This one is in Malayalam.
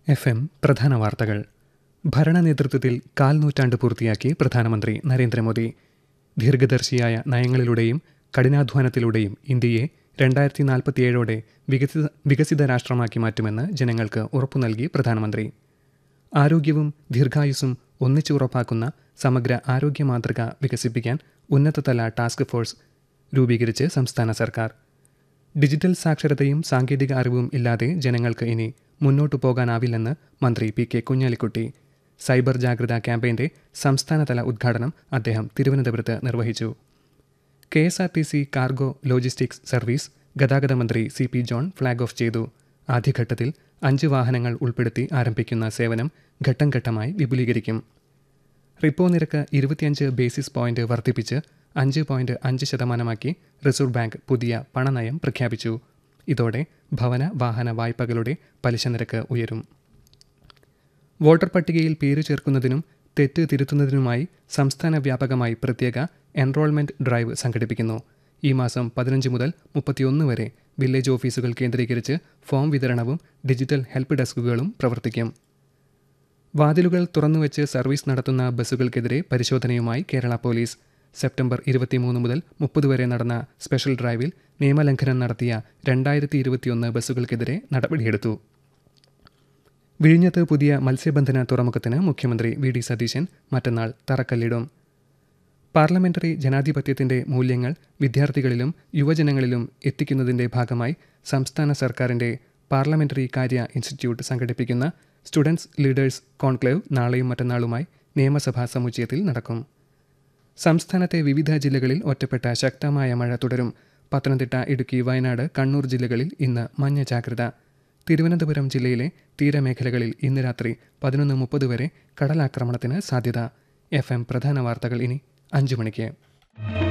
എഫ് എം പ്രധാന വാർത്തകൾ ഭരണ നേതൃത്വത്തിൽ കാൽ നൂറ്റാണ്ട് പൂർത്തിയാക്കി പ്രധാനമന്ത്രി നരേന്ദ്രമോദി ദീർഘദർശിയായ നയങ്ങളിലൂടെയും കഠിനാധ്വാനത്തിലൂടെയും ഇന്ത്യയെ രണ്ടായിരത്തി നാൽപ്പത്തിയേഴോടെ വികസിത വികസിത രാഷ്ട്രമാക്കി മാറ്റുമെന്ന് ജനങ്ങൾക്ക് ഉറപ്പു നൽകി പ്രധാനമന്ത്രി ആരോഗ്യവും ദീർഘായുസ്സും ഒന്നിച്ചു ഉറപ്പാക്കുന്ന സമഗ്ര ആരോഗ്യ മാതൃക വികസിപ്പിക്കാൻ ഉന്നതതല ടാസ്ക് ഫോഴ്സ് രൂപീകരിച്ച് സംസ്ഥാന സർക്കാർ ഡിജിറ്റൽ സാക്ഷരതയും സാങ്കേതിക അറിവും ഇല്ലാതെ ജനങ്ങൾക്ക് ഇനി മുന്നോട്ടു പോകാനാവില്ലെന്ന് മന്ത്രി പി കെ കുഞ്ഞാലിക്കുട്ടി സൈബർ ജാഗ്രതാ ക്യാമ്പയിന്റെ സംസ്ഥാനതല ഉദ്ഘാടനം അദ്ദേഹം തിരുവനന്തപുരത്ത് നിർവഹിച്ചു K S R T C cargo logistics service ഗതാഗത മന്ത്രി C P John flag off ചെയ്തു ആദ്യഘട്ടത്തിൽ അഞ്ച് വാഹനങ്ങൾ ഉൾപ്പെടുത്തി ആരംഭിക്കുന്ന സേവനം ഘട്ടം ഘട്ടമായി വിപുലീകരിക്കും റിപ്പോ നിരക്ക് ഇരുപത്തിയഞ്ച് ബേസിസ് പോയിന്റ് വർദ്ധിപ്പിച്ച് അഞ്ച് പോയിന്റ് അഞ്ച് ശതമാനമാക്കി റിസർവ് ബാങ്ക് പുതിയ പണനയം പ്രഖ്യാപിച്ചു ഇതോടെ ഭവന വാഹന വായ്പകളുടെ പലിശ നിരക്ക് ഉയരും വോട്ടർ പട്ടികയിൽ പേര് ചേർക്കുന്നതിനും തെറ്റ് തിരുത്തുന്നതിനുമായി സംസ്ഥാന വ്യാപകമായി പ്രത്യേക എൻറോൾമെന്റ് ഡ്രൈവ് സംഘടിപ്പിക്കുന്നു ഈ മാസം പതിനഞ്ച് മുതൽ മുപ്പത്തിയൊന്ന് വരെ വില്ലേജ് ഓഫീസുകൾ കേന്ദ്രീകരിച്ച് ഫോം വിതരണവും ഡിജിറ്റൽ ഹെൽപ്പ് ഡെസ്കുകളും പ്രവർത്തിക്കും വാതിലുകൾ തുറന്നുവെച്ച് സർവീസ് നടത്തുന്ന ബസ്സുകൾക്കെതിരെ പരിശോധനയുമായി കേരള പോലീസ് സെപ്റ്റംബർ ഇരുപത്തിമൂന്ന് മുതൽ മുപ്പത് വരെ നടന്ന സ്പെഷ്യൽ ഡ്രൈവിൽ നിയമലംഘനം നടത്തിയ രണ്ടായിരത്തി ഇരുപത്തിയൊന്ന് ബസ്സുകൾക്കെതിരെ നടപടിയെടുത്തു വിഴിഞ്ഞത്ത് പുതിയ മത്സ്യബന്ധന തുറമുഖത്തിന് മുഖ്യമന്ത്രി വി ഡി സതീശൻ മറ്റന്നാൾ തറക്കല്ലിടും പാർലമെന്ററി ജനാധിപത്യത്തിന്റെ മൂല്യങ്ങൾ വിദ്യാർത്ഥികളിലും യുവജനങ്ങളിലും എത്തിക്കുന്നതിന്റെ ഭാഗമായി സംസ്ഥാന സർക്കാരിന്റെ പാർലമെന്ററി കാര്യ ഇൻസ്റ്റിറ്റ്യൂട്ട് സംഘടിപ്പിക്കുന്ന സ്റ്റുഡൻസ് ലീഡേഴ്സ് കോൺക്ലേവ് നാളെയും മറ്റന്നാളുമായി നിയമസഭാ സമുച്ചയത്തിൽ നടക്കും സംസ്ഥാനത്തെ വിവിധ ജില്ലകളിൽ ഒറ്റപ്പെട്ട ശക്തമായ മഴ തുടരും പത്തനംതിട്ട ഇടുക്കി വയനാട് കണ്ണൂർ ജില്ലകളിൽ ഇന്ന് മഞ്ഞ ജാഗ്രത തിരുവനന്തപുരം ജില്ലയിലെ തീരമേഖലകളിൽ ഇന്ന് രാത്രി പതിനൊന്ന് മുപ്പത് വരെ കടലാക്രമണത്തിന് സാധ്യത എഫ് എം പ്രധാന വാർത്തകൾ ഇനി അഞ്ചു മണിക്ക്